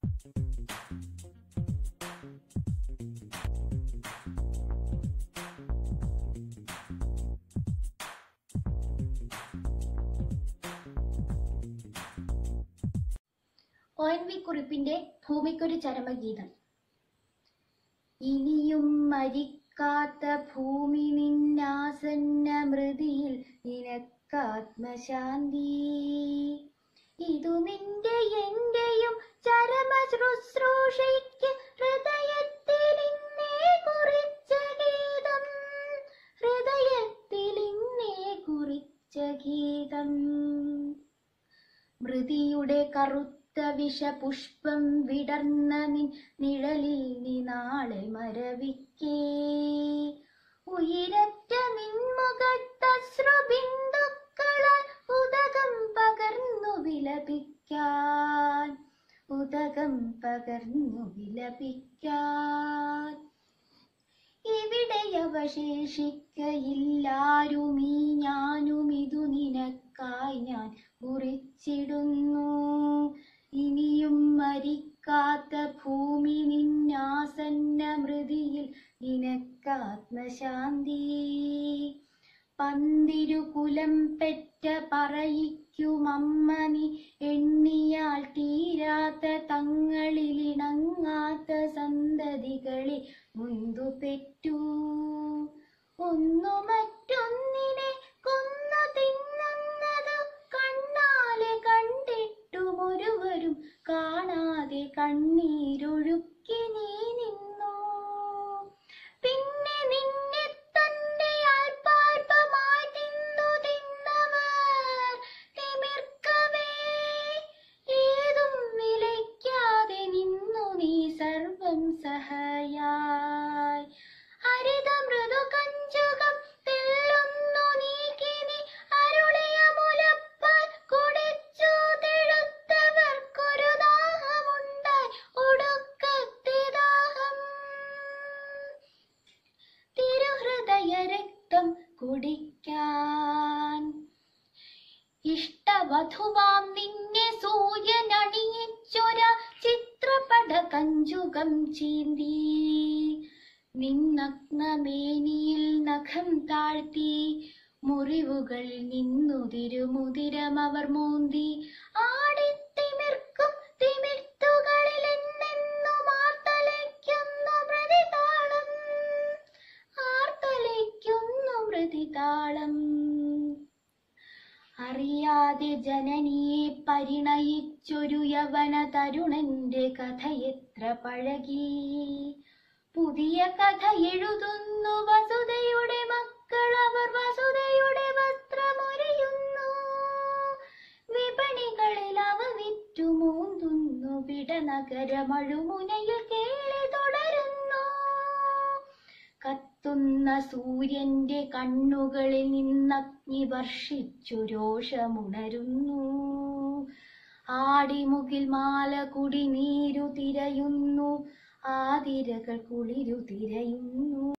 O N V കുറിപ്പിന്റെ ഭൂമിക്കൊരു ചരമഗീതം ഇനിയും മരിക്കാത്ത ഭൂമി നിന്നാസന്ന മൃതിയിൽ നിനക്കാത്മശാന്തി ഇതു നിന്റെ എന്റെയും ചരമ ശുശ്രൂഷയ്ക്ക് ഹൃദയത്തിൽ ഇന്നേ കുറിച്ച ഗീതം ഹൃദയത്തിൽ ഇന്നേ കുറിച്ച ഗീതം മൃതിയുടെ കറുത്ത വിഷപുഷ്പം വിടർന്ന നിൻ നിഴലിൽ നീ നാളെ മരവിക്കേ ഉയരറ്റ നിൻമുഖത്തശ്രുബിന്ദുക്കളാൽ ഉദകം പകർന്നു വിലപിക്കാൻ ഉദകം പകർന്നു വിലപിക്കാൻ ഇവിടെ അവശേഷിക്കയില്ലാരുമീ ഞാനും ഇതു നിനക്കായി ഞാൻ കുറിച്ചിടുന്നു ഇനിയും മരിക്കാത്ത ഭൂമി നിന്നാസന്ന മൃതിയിൽ നിനക്കാത്മശാന്തി പന്തിരുകുലം പെറ്റ പറയിക്കുമമ്മ നീ എണ്ണിയാൽ തീരാത്ത തങ്ങളിലിണങ്ങാത്ത സന്തതികളെ മുന്തു പെറ്റു ഒന്നു മറ്റൊന്നിനെ കൊന്നു തിന്നുന്നത് കണ്ണാലെ കണ്ടിട്ടും ഒരുവരും കാണാതെ കണ്ണീരൊഴുക്കി നീ നിന്നു പിന്നെ നിന്നെ തന്നെ അല്പാൽപമായി തിന്നു തിന്നവർ തിമിർക്കവേ ഏതും വിലയ്ക്കാതെ നിന്നു നീ സർവം സഹയായി ഹരിത മൃദു കഞ്ചുകം തെല്ലുന്നു നീക്കി നീ അരുളിയ മുലപ്പാൽ കുടിച്ചു തെഴുത്തവർക്കൊരു ദാഹമുണ്ടായി ഒടുക്കത്തെ ദാഹം തിരുഹൃദയ രക്തം കുടിക്കാൻ ഇഷ്ടവധുവാം നിന്നെ സൂര്യൻ അണിയിച്ചൊര ചിത്രപട കഞ്ചുകം ചീന്തി നിന്നഗ്നമേനിയിൽ നഖം താഴ്ത്തി മുറിവുകളിൽ നിന്നു തിരുമുതിരമവർ മൂന്തി ആടിത്തിമിർക്കും തിമിർത്തുകളിൽ എന്നെന്നും ആർത്തലയ്ക്കുന്നു പ്രതിതാളം ആർത്തലയ്ക്കുന്നു പ്രതിതാളം അറിയാതെ ജനനിയെ പരിണയിച്ചൊരു യവന തരുണന്റെ കഥയെത്ര പഴകി പുതിയ കഥ എഴുതുന്നു വസുതയുടെ മക്കൾ അവർ വസുതയുടെ വസ്ത്രമൊരിയുന്നു വിപണികളിൽ അവ വിറ്റു മൂന്തുന്നു വിടനഗരമഴുമുനയിൽ കേളി തുടരുന്നു കത്തുന്ന സൂര്യന്റെ കണ്ണുകളിൽ നിന്നഗ്നി വർഷിച്ചു രോഷമുണരുന്നു ആടിമുകിൽ മാല കുടി നീരു തിരയുന്നു ആതിരകൾ കുളിരു തിരയുന്നു